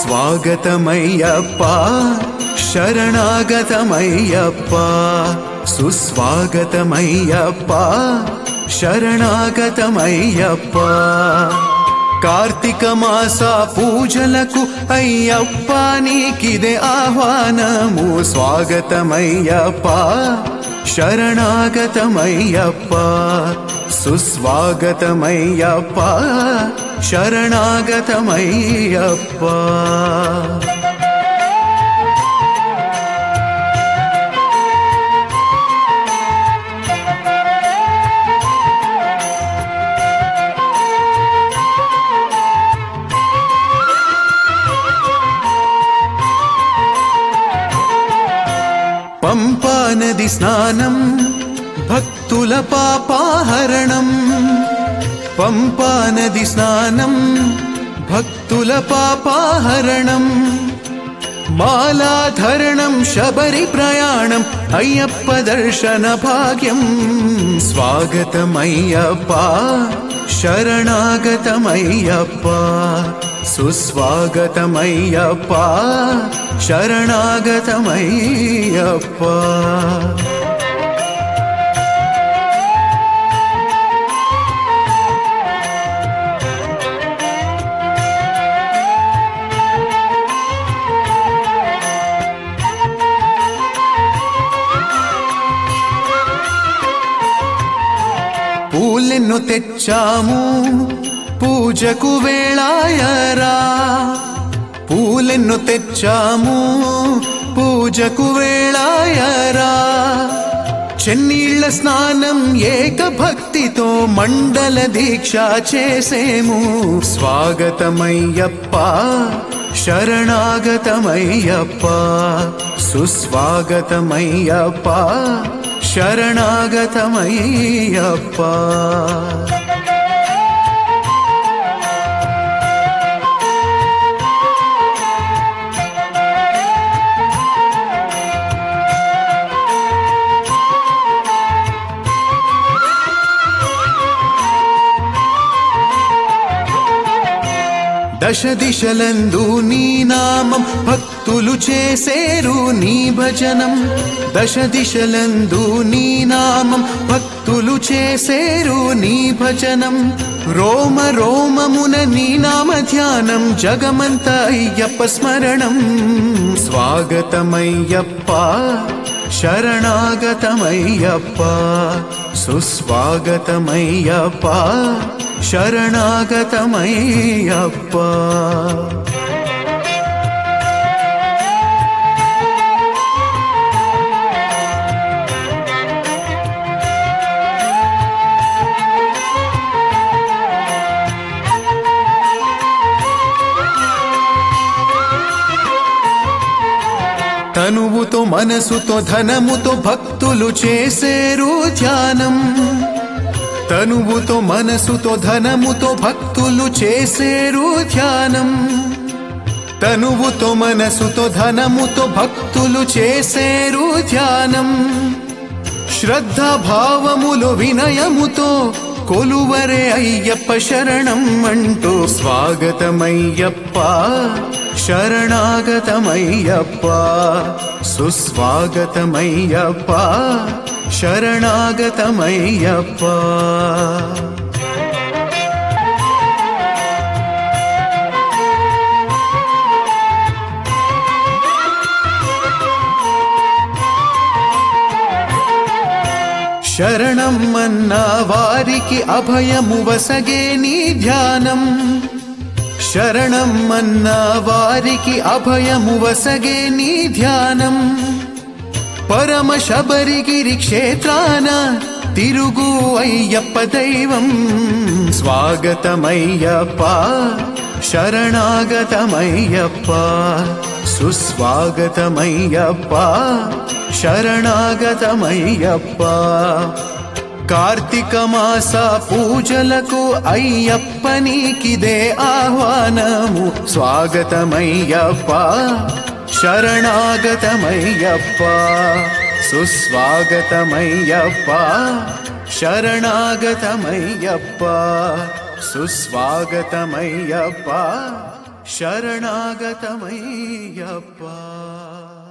సుస్వాగతమయ్యప్ప శరణాగతమయ్యప్ప సుస్వాగతమయ్యప్ప శరణాగతమయ్యప్ప కార్తీక మాస పూజలకు అయ్యప్ప నీకిదే ఆహ్వానము స్వాగతమయ్యప్ప శరణాగతమయ్యప్ప సుస్వాగతమయ్యప్ప శరణాగతమయ్యప్ప పంపా నది స్నానం భక్తుల పాపాహరణం పంపా నది స్నానం భక్తుల పాపాహరణం మాలాధరణం శబరి ప్రయాణం అయ్యప్ప దర్శన భాగ్యం స్వాగతమయ్యప్ప శరణాగతమయ్యప్ప సుస్వాగతమయ్యప్ప శరణాగతమయ్యప్ప పూలెన్ను తెచ్చాము పూజకు వేళాయరా పూలెన్ను తెచ్చాము పూజకు వేళాయరా చెన్నీళ్ల స్నానం ఏక భక్తితో మండల దీక్ష చేసేము స్వాగతమయ్యప్ప శరణాగతమయ్యప్ప సుస్వాగతమయ్యప్ప శరణాగతమయ్యప్ప దశ దిశలందు నీ నామం భక్తులు చేసేరు నీ భజనం దశ దిశలందు నీ నామం భక్తులు చేసేరు నీ భజనం రోమ రోమమున నీ నామ ధ్యానం జగమంత అయ్యప్ప స్మరణం స్వాగతమయ్యప్ప శరణాగతమయ్యప్ప సుస్వాగతమయ్యప్ప శరణాగతమయ్యప్ప తనువుతో మనసుతో ధనముతో భక్తులు చేసేరు ధ్యానం తనువుతో మనసుతో ధనముతో భక్తులు చేసేరు ధ్యానం తనువుతో మనసుతో ధనముతో భక్తులు చేసేరు ధ్యానం శ్రద్ధ భావములు వినయముతో కొలువరే అయ్యప్ప శరణం అంటూ స్వాగతమయ్యప్ప శరణాగతమయ్యప్ప సుస్వాగతమయ్యప్ప శరణాగతమయ్యప్ప శరణం అన్నా వారికి అభయము వసగే నీ ధ్యానం శరణం అన్నా వారికి అభయము వసగే నీ ధ్యానం పరమ శబరిగిరి క్షేత్రాన తిరుగు అయ్యప్ప దైవం స్వాగతమయ్యప్ప శరణాగతమయ్యప్ప సుస్వాగతమయ్యప్ప శరణాగతమయ్యప్ప కార్తీక మాస పూజలకు అయ్యప్ప నీకిదే ఆహ్వానము స్వాగతమయ్యప్ప శరణాగతమయ్యప్ప సుస్వాగతమయ్యప్ప శరణాగతమయ్యప్ప సుస్వాగతమయ్యప్ప శరణాగతమయ్యప్ప